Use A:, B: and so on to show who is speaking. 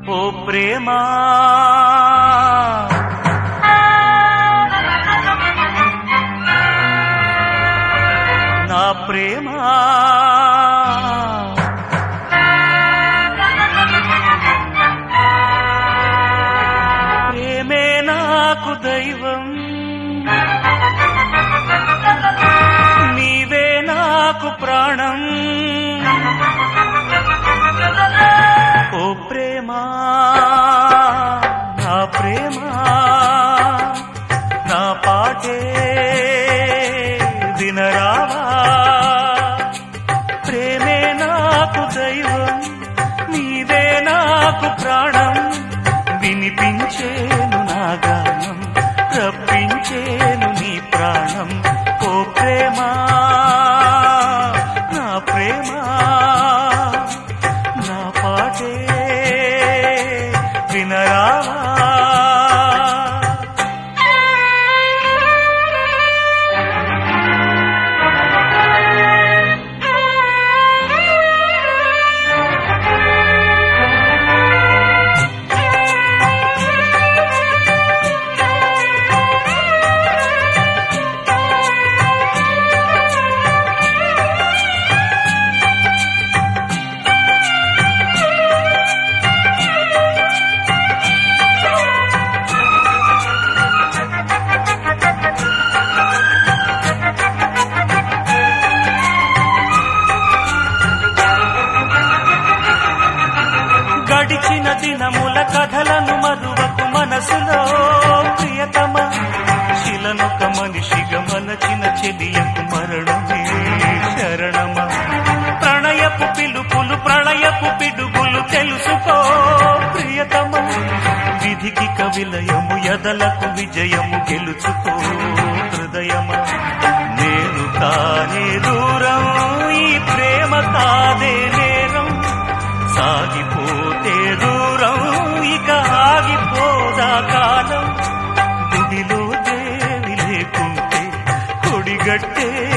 A: ఓ ప్రేమా నా ప్రేమా ప్రేమే నాకు దైవం నీవే నాకు ప్రాణం ఓ ప్రేమా నా ప్రేమా నా పాటే వినరావా ప్రేమే నాకు దైవం నీవే నాకు ప్రాణం వినిపించేను నా గానం రప్పించేను నీ ప్రాణం ఓ ప్రేమా నా ప్రేమా నా పాటే వినరావా గడిచిన దినముల కథలను మరువకు మనసులో ప్రియతమ శిలనొక మనిషిగా మనచిన చెలియకు మరణమే శరణమ ప్రణయపు పిలుపులు ప్రళయపు పిడుగులు తెలుసుకో ప్రియతమ విధికి కవిలయము ఎదలకు విజయము గెలుచుకో హృదయమ నేను కానే దూరం ఈ ప్రేమ కాదే నేరం సాగిపోతే దూరం ఇక ఆగిపోదా కాలం గుడిలో దేవి లేకుంటే కొడిగట్టే